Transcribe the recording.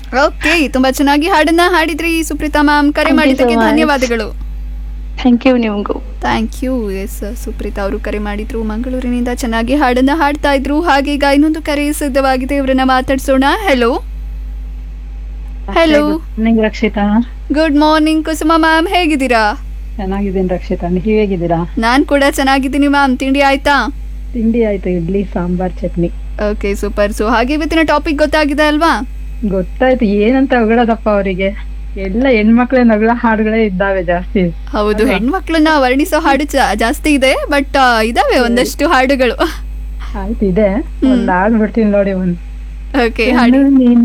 Okay ತುಂಬಾ ಚೆನ್ನಾಗಿ ಹಾಡನ್ನ ಹಾಡಿದ್ರಿ ಸುಪ್ರೀತಾ ಮ್ಯಾಮ್ ಕರೆ Thank you ಮಾಡಿದ್ದಕ್ಕೆ so much. ಧನ್ಯವಾದಗಳು ಥ್ಯಾಂಕ್ ಯು ನಿಮಗೂ ಥ್ಯಾಂಕ್ ಯು ಎಸ್ ಸುಪ್ರೀತಾ ಅವರು ಕರೆ ಮಾಡಿದ್ರು ಮಂಗಳೂರಿನಿಂದ ಚೆನ್ನಾಗಿ ಹಾಡನ್ನ ಹಾಡ್ತಾ ಇದ್ರು ಹಾಗೆ ಈಗ ಇನ್ನೊಂದು ಕರೆ ಸಿದ್ಧವಾಗಿದೆ ಇವರನ್ನ ಮಾತಾಡ್ಸೋಣ ಹೆಲೋ Hello. ನಿಂಗೆ Rakshitha good morning Kusuma ma'am ಹೇಗಿದ್ದೀರಾ ಚೆನ್ನಾಗಿದ್ದೀನಿ ರಕ್ಷಿತಾ ನೀವು ಹೇಗಿದ್ದೀರಾ ನಾನ್ ಕೂಡ ಚೆನ್ನಾಗಿದ್ದೀನಿ ಮ್ಯಾಮ್ ತಿಂಡಿ ಆಯ್ತಾ ತಿಂಡಿ ಆಯ್ತು idli sambar chutney okay super so ಹಾಗೆ ಇವತ್ತಿನ ಟಾಪಿಕ್ ಗೊತ್ತಾಗಿದೆ ಅಲ್ವಾ ಗೊತ್ತಾಯ್ತು ಏನಂತ ಹೊಗಳದಪ್ಪ ಅವರಿಗೆ ಎಲ್ಲ ಹೆಣ್ಮಕ್ಳೇ ನಗಳ ಹಾಡುಗಳೇ ಇದ್ದಾವೆ ಜಾಸ್ತಿ ಹೌದು ಅಲ್ವಾ? ಹೆಣ್ಮಕ್ಳನ್ನ ವರ್ಣಿಸೋ ಹಾಡು ಜಾ- ಜಾಸ್ತಿ ಇದೆ ಬಟ್ ಇದಾವೆ ಒಂದಷ್ಟು ಹಾಡುಗಳು ಆಯ್ತು ಇದೆ ಒಂದ್ ಹಾಡ್ ಬಿಡ್ತೀನಿ ನೋಡಿ ಒಂದ್ ಓಕೆ ಹಾಡಿ ನಿನ್ನ